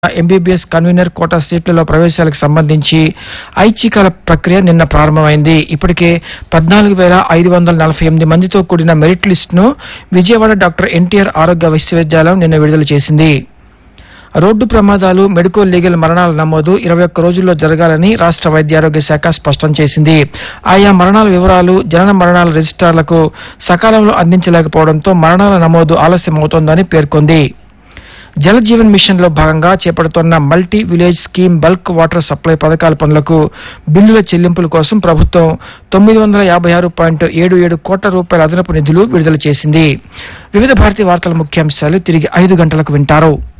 MBBS convener quota సీట్లలో ప్రవేశాలకు సంబంధించి ఐచ్ఛికాల ప్రక్రియ నిన్న ప్రారంభమైంది ఇప్పటికే పద్నాలుగు వేల ఐదు వందల నలభై ఎనిమిది మందితో కూడిన మెరిట్ లిస్ట్ ను విజయవాడ డాక్టర్ ఎన్టీఆర్ ఆరోగ్య విశ్వవిద్యాలయం నిన్న విడుదల చేసింది రోడ్డు ప్రమాదాలు మెడికల్ లీగల్ మరణాల నమోదు ఇరవై ఒక్క రోజుల్లో జరగాలని రాష్ట్ర వైద్యారోగ్య శాఖ స్పష్టం చేసింది ఆయా మరణాల వివరాలు జనన మరణాల రిజిస్ట్రార్లకు సకాలంలో అందించలేకపోవడంతో మరణాల నమోదు ఆలస్యమవుతోందని పేర్కొంది జల జీవన్ మిషన్ లో భాగంగా చేపడుతున్న multi village scheme bulk water supply పథకాల పనులకు బిల్లుల చెల్లింపుల కోసం ప్రభుత్వం తొమ్మిది వందల యాభై ఆరు పాయింట్ ఏడు ఏడు కోట్ల రూపాయల అదనపు నిధులు విడుదల చేసింది వివిధ భారతీయ వార్తల ముఖ్యాంశాలు తిరిగి ఐదు గంటలకు వింటారు